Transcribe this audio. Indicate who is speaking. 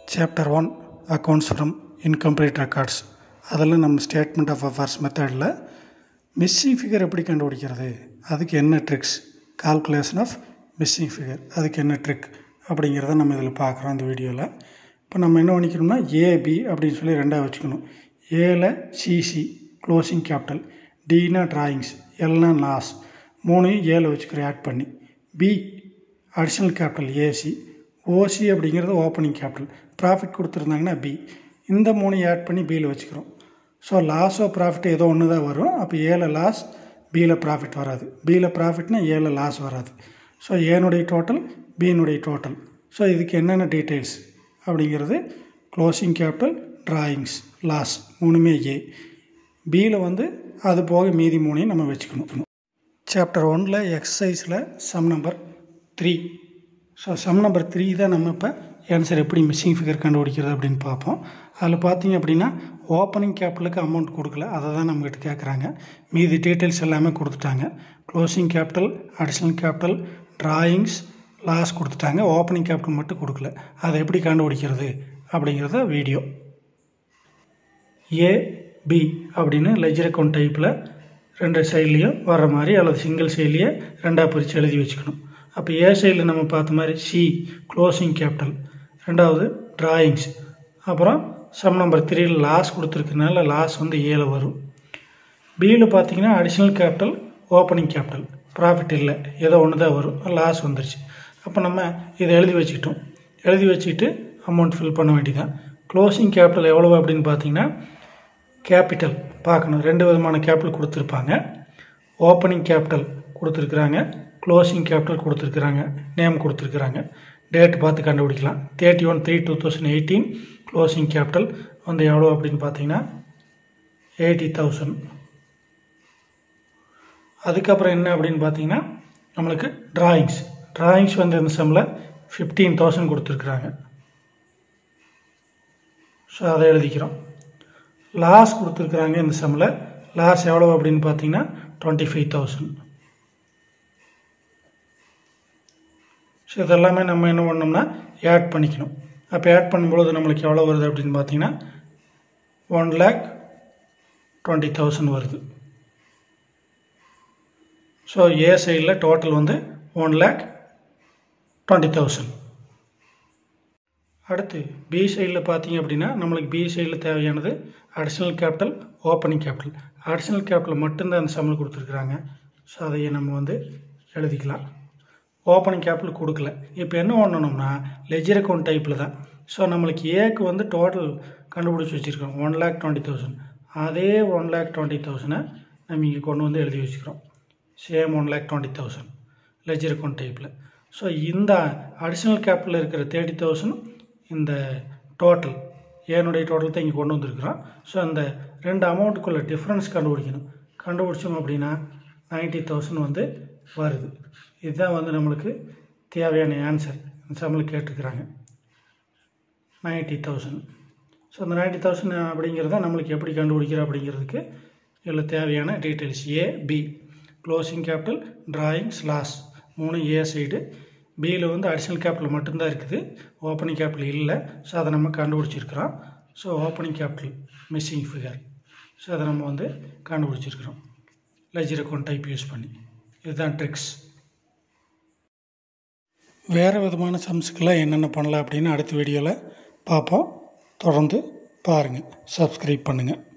Speaker 1: chapter one accounts from incomplete records அதில் நம்ம statement of affairs மெத்தடில் மிஸ்ஸிங் ஃபிகர் எப்படி கண்டுபிடிக்கிறது அதுக்கு என்ன tricks calculation of missing figure அதுக்கு என்ன ட்ரிக் அப்படிங்கிறத நம்ம இதில் பார்க்குறோம் இந்த வீடியோவில் இப்போ நம்ம என்ன பண்ணிக்கணும்னா ஏபி அப்படின்னு சொல்லி ரெண்டாக வச்சுக்கணும் ஏல சிசி க்ளோசிங் கேபிட்டல் டினா டிராயிங்ஸ் எல்னா லாஸ் மூணையும் ஏல வச்சுக்கிறோம் ஆட் பண்ணி B additional capital AC OC அப்படிங்கிறது ஓப்பனிங் கேபிட்டல் ப்ராஃபிட் கொடுத்துருந்தாங்கன்னா பி இந்த மூணையும் ஆட் பண்ணி பியில் வச்சுக்கிறோம் ஸோ லாஸோ ப்ராஃபிட் ஏதோ ஒன்று தான் வரும் அப்போ ஏல லாஸ் பியில் ப்ராஃபிட் வராது பியில் ப்ராஃபிட்னா ஏல லாஸ் வராது ஸோ ஏனுடைய டோட்டல் பியினுடைய டோட்டல் ஸோ இதுக்கு என்னென்ன டீட்டெயில்ஸ் அப்படிங்கிறது க்ளோசிங் கேபிட்டல் ட்ராயிங்ஸ் லாஸ் மூணுமே ஏ பியில் வந்து அது போக மீதி மூணையும் நம்ம வச்சுக்கணும் சாப்டர் ஒனில் எக்ஸசைஸில் sum number three so sum number three தான் நம்ம இப்போ ஆன்சர் எப்படி மிஸ்ஸிங் ஃபிகர் கண்டுபிடிக்கிறது அப்படின்னு பார்ப்போம் அதில் பார்த்தீங்க அப்படின்னா ஓப்பனிங் கேபிட்டலுக்கு அமௌண்ட் கொடுக்கல அதை தான் நம்மகிட்ட கேட்குறாங்க மீதி டீட்டெயில்ஸ் எல்லாமே கொடுத்துட்டாங்க closing capital additional capital drawings loss கொடுத்துட்டாங்க ஓப்பனிங் கேபிட்டல் மட்டும் கொடுக்கல அதை எப்படி கண்டுபிடிக்கிறது அப்படிங்கிறத வீடியோ ஏ பி அப்படின்னு லெஜர் அக்கௌண்ட் டைப்பில் ரெண்டு சைட்லேயும் வர்ற மாதிரி அல்லது சிங்கிள் சைட்லேயே ரெண்டாக பிரித்து எழுதி வச்சுக்கணும் அப்போ ஏ சைடில் நம்ம பார்த்த மாதிரி சி க்ளோசிங் கேபிட்டல் ரெண்டாவது ட்ராயிங்ஸ் அப்புறம் சம் நம்பர் த்ரீயில் லாஸ் கொடுத்துருக்கனால லாஸ் வந்து ஏல வரும் பியில் பார்த்தீங்கன்னா additional capital opening capital profit இல்லை ஏதோ ஒன்று தான் வரும் லாஸ் வந்துருச்சு அப்போ நம்ம இதை எழுதி வச்சுக்கிட்டோம் எழுதி வச்சுக்கிட்டு அமௌண்ட் ஃபில் பண்ண வேண்டியதான் க்ளோசிங் கேபிட்டல் எவ்வளவு அப்படின்னு பார்த்தீங்கன்னா கேபிட்டல் பார்க்கணும் ரெண்டு விதமான கேபிட்டல் கொடுத்துருப்பாங்க ஓப்பனிங் கேபிட்டல் கொடுத்துருக்குறாங்க க்ளோசிங் கேபிட்டல் கொடுத்துருக்குறாங்க நேம் கொடுத்துருக்குறாங்க டேட் பார்த்து கண்டுபிடிக்கலாம் thirty one three two thousand eighteen closing capital வந்து எவ்வளோ அப்படின்னு பார்த்தீங்கன்னா எயிட்டி தௌசண்ட் அதுக்கப்புறம் என்ன அப்படின்னு பார்த்தீங்கன்னா நம்மளுக்கு ட்ராயிங்ஸ் ட்ராயிங்ஸ் வந்து இந்த செம்மில் ஃபிஃப்டீன் தௌசண்ட் கொடுத்துருக்குறாங்க ஸோ அதை எழுதிக்கிறோம் லாஸ் கொடுத்துருக்குறாங்க இந்த செம்மில் லாஸ் எவ்வளோ அப்படின்னு பார்த்தீங்கன்னா டுவெண்ட்டி ஃபைவ் தௌசண்ட் ஸோ இதெல்லாமே நம்ம என்ன பண்ணோம்னா ஆட் பண்ணிக்கணும் அப்போ ஆட் பண்ணும்பொழுது நம்மளுக்கு எவ்வளோ வருது அப்படின்னு பார்த்தீங்கன்னா ஒன் லேக் டுவெண்ட்டி தௌசண்ட் வருது ஸோ ஏ சைடில் டோட்டல் வந்து ஒன் லேக் டுவெண்ட்டி தௌசண்ட் அடுத்து பி சைடில் பார்த்தீங்க அப்படின்னா நம்மளுக்கு பி சைடில் தேவையானது additional capital opening capital additional capital மட்டும்தான் அந்த சம்பளம் கொடுத்துருக்குறாங்க ஸோ அதையே நம்ம வந்து எழுதிக்கலாம் ஓப்பனிங் கேபிட்டல் கொடுக்கல இப்போ என்ன பண்ணணும்னா லெஜர் அக்கௌண்ட் டைப்பில் தான் ஸோ நம்மளுக்கு ஏக்கு வந்து டோட்டல் கண்டுபிடிச்சி வச்சுருக்கோம் ஒன் லேக் டுவெண்ட்டி தௌசண்ட் அதே ஒன் லேக் டுவெண்ட்டி தௌசண்டை நம்ம இங்கே கொண்டு வந்து எழுதி வச்சுக்கிறோம் same one lakh twenty thousand ledger account டைப்பில் ஸோ இந்த அடிஷ்னல் கேபிட்டல் இருக்கிற தேர்ட்டி தௌசண்ட் இந்த டோட்டல் ஏனுடைய டோட்டல் தான் இங்கே கொண்டு வந்திருக்கிறோம் ஸோ அந்த ரெண்டு அமௌண்ட்டுக்குள்ள டிஃப்ரென்ஸ் கண்டுபிடிக்கணும் கண்டுபிடிச்சோம் அப்படின்னா நைன்ட்டி தௌசண்ட் வந்து வருது இதுதான் வந்து நம்மளுக்கு தேவையான ஆன்சர் இந்த சம்பளம் கேட்டிருக்கிறாங்க நைன்ட்டி தௌசண்ட் ஸோ அந்த நைன்ட்டி தௌசண்ட் அப்படிங்கிறத நம்மளுக்கு எப்படி கண்டுபிடிக்கிறோம் அப்படிங்கிறதுக்கு இதில் தேவையான details A B closing capital drawings loss மூணு ஏ சைடு பியில் வந்து அடிஷ்னல் கேபிட்டல் மட்டும்தான் இருக்குது ஓப்பனிங் கேபிட்டல் இல்லை ஸோ அதை நம்ம கண்டுபிடிச்சிருக்கிறோம் so opening capital missing figure so அதை நம்ம வந்து கண்டுபிடிச்சிருக்கிறோம் லெஜர் அக்கௌண்ட் டைப் யூஸ் பண்ணி இதுதான் ட்ரிக்ஸ் வேறு விதமான சம்ஸுக்கெல்லாம் என்னென்ன பண்ணலாம் அப்படின்னு அடுத்த வீடியோவில் பார்ப்போம் தொடர்ந்து பாருங்கள் சப்ஸ்கிரைப் பண்ணுங்கள்